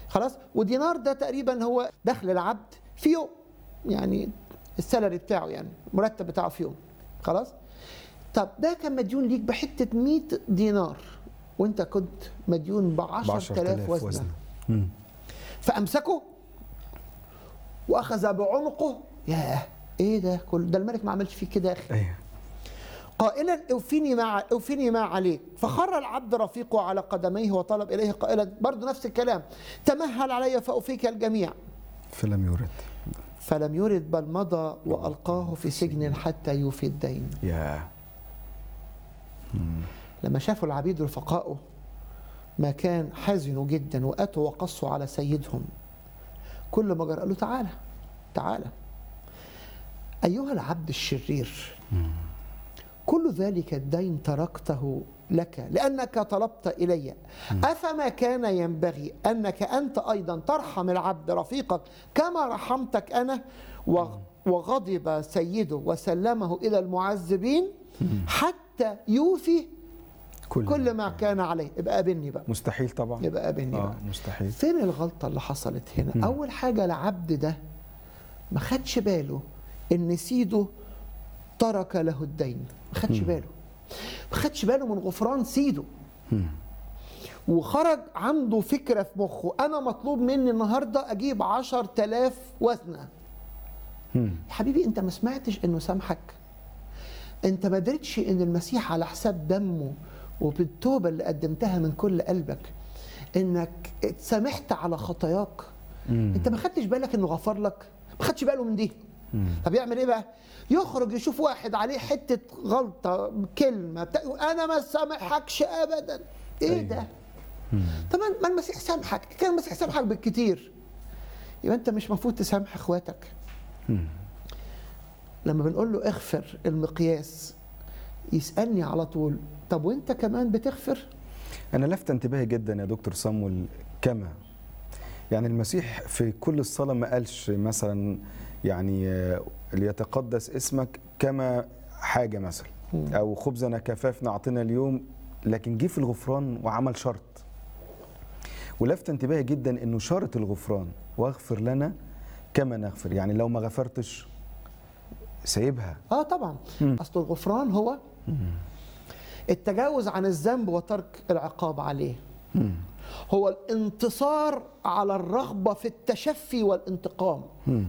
خلاص ودينار ده تقريبا هو دخل العبد في يوم يعني السالري بتاعه يعني المرتب بتاعه في يوم خلاص طب ده كان مديون ليك بحته 100 دينار وانت كنت مديون ب ب 10000 وزنه وزنه مم. فامسكه واخذ بعنقه ياه ايه ده كل ده الملك ما عملش فيه كده يا اخي ايوه قائلا اوفني ما اوفني ما عليك فخر العبد رفيقه على قدميه وطلب اليه قائلا برضه نفس الكلام تمهل علي فاوفيك الجميع فلم يرد فلم يرد بل مضى والقاه في سجن حتى يوفي الدين يا لما شافوا العبيد رفقائه ما كان حزنوا جدا واتوا وقصوا على سيدهم كل ما جرى قال له تعالى تعالى ايها العبد الشرير كل ذلك الدين تركته لك لانك طلبت الي افما كان ينبغي انك انت ايضا ترحم العبد رفيقك كما رحمتك انا و- وغضب سيده وسلمه الى المعذبين حتى يوفي كل, كل ما كان عليه يبقى قابلني بقى مستحيل طبعا يبقى قابلني اه بقى مستحيل فين الغلطه اللي حصلت هنا اول حاجه العبد ده ما خدش باله ان سيده ترك له الدين ما خدش باله ما خدش باله من غفران سيده وخرج عنده فكره في مخه انا مطلوب مني النهارده اجيب عشر تلاف وزنه مم. يا حبيبي انت ما سمعتش انه سامحك انت ما درتش ان المسيح على حساب دمه وبالتوبه اللي قدمتها من كل قلبك انك اتسامحت على خطاياك مم. انت ما خدتش بالك انه غفر لك ما خدش باله من دي مم. طب يعمل ايه بقى يخرج يشوف واحد عليه حته غلطه كلمه بتاع انا ما سامحكش ابدا ايه أيوة. ده طب ما المسيح سامحك كان المسيح سامحك بالكتير يبقى انت مش المفروض تسامح اخواتك مم. لما بنقول له اغفر المقياس يسالني على طول طب وانت كمان بتغفر انا لفت انتباهي جدا يا دكتور صامويل كما يعني المسيح في كل الصلاه ما قالش مثلا يعني آه، ليتقدس اسمك كما حاجه مثلا مم. او خبزنا كفافنا اعطنا اليوم لكن جه في الغفران وعمل شرط ولفت انتباهي جدا انه شرط الغفران واغفر لنا كما نغفر يعني لو ما غفرتش سايبها اه طبعا مم. اصل الغفران هو التجاوز عن الذنب وترك العقاب عليه مم. هو الانتصار على الرغبه في التشفي والانتقام مم.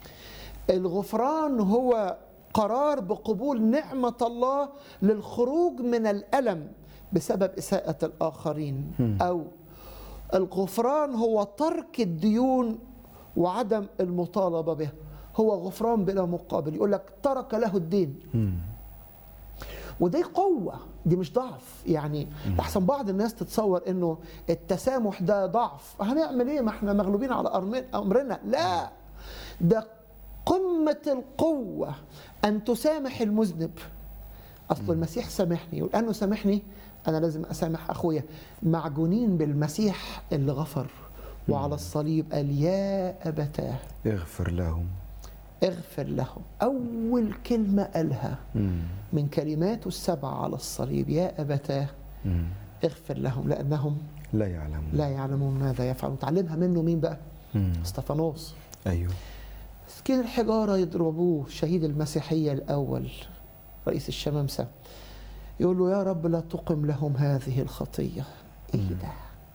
الغفران هو قرار بقبول نعمه الله للخروج من الالم بسبب اساءه الاخرين مم. او الغفران هو ترك الديون وعدم المطالبه بها هو غفران بلا مقابل يقول لك ترك له الدين مم. ودي قوة دي مش ضعف يعني أحسن بعض الناس تتصور إنه التسامح ده ضعف هنعمل إيه ما إحنا مغلوبين على أرم- أمرنا لا ده قمة القوة أن تسامح المذنب أصل المسيح سامحني يقول أنه سامحني أنا لازم أسامح أخويا معجونين بالمسيح اللي غفر وعلى الصليب قال يا أبتاه اغفر لهم اغفر لهم أول كلمة قالها مم. من كلماته السبع على الصليب يا أبتاه مم. اغفر لهم لأنهم لا يعلمون لا يعلمون ماذا يفعلون تعلمها منه مين بقى مم. استفانوس ايوه مسكين الحجارة يضربوه شهيد المسيحية الأول رئيس الشمامسة يقول له يا رب لا تقم لهم هذه الخطية ايه ده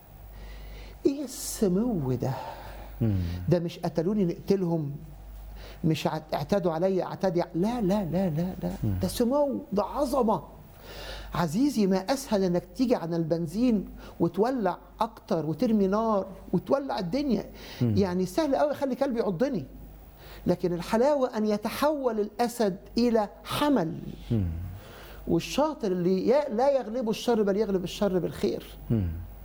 ايه السمو ده مم. ده مش قتلوني نقتلهم مش اعت- اعتدوا عليا اعتدي لا لا لا لا لا ده سمو ده عظمه عزيزي ما اسهل انك تيجي عن البنزين وتولع اكتر وترمي نار وتولع الدنيا يعني سهل قوي اخلي كلبي يعضني لكن الحلاوه ان يتحول الاسد الى حمل مم. والشاطر اللي ي- لا يغلبه الشر بل يغلب الشر بالخير مم.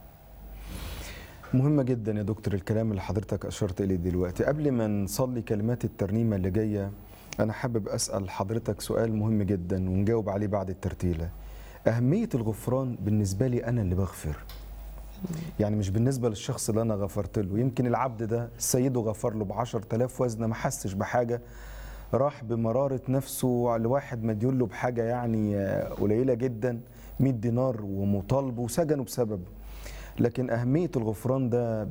مهمة جدا يا دكتور الكلام اللي حضرتك أشرت إليه دلوقتي قبل ما نصلي كلمات الترنيمة اللي جاية أنا حابب أسأل حضرتك سؤال مهم جدا ونجاوب عليه بعد الترتيلة أهمية الغفران بالنسبة لي أنا اللي بغفر يعني مش بالنسبة للشخص اللي أنا غفرت له يمكن العبد ده سيده غفر له بعشر تلاف وزنة ما حسش بحاجة راح بمرارة نفسه لواحد مديون له بحاجة يعني آه، قليلة جدا 100 دينار ومطالبه وسجنه بسببه لكن أهمية الغفران ده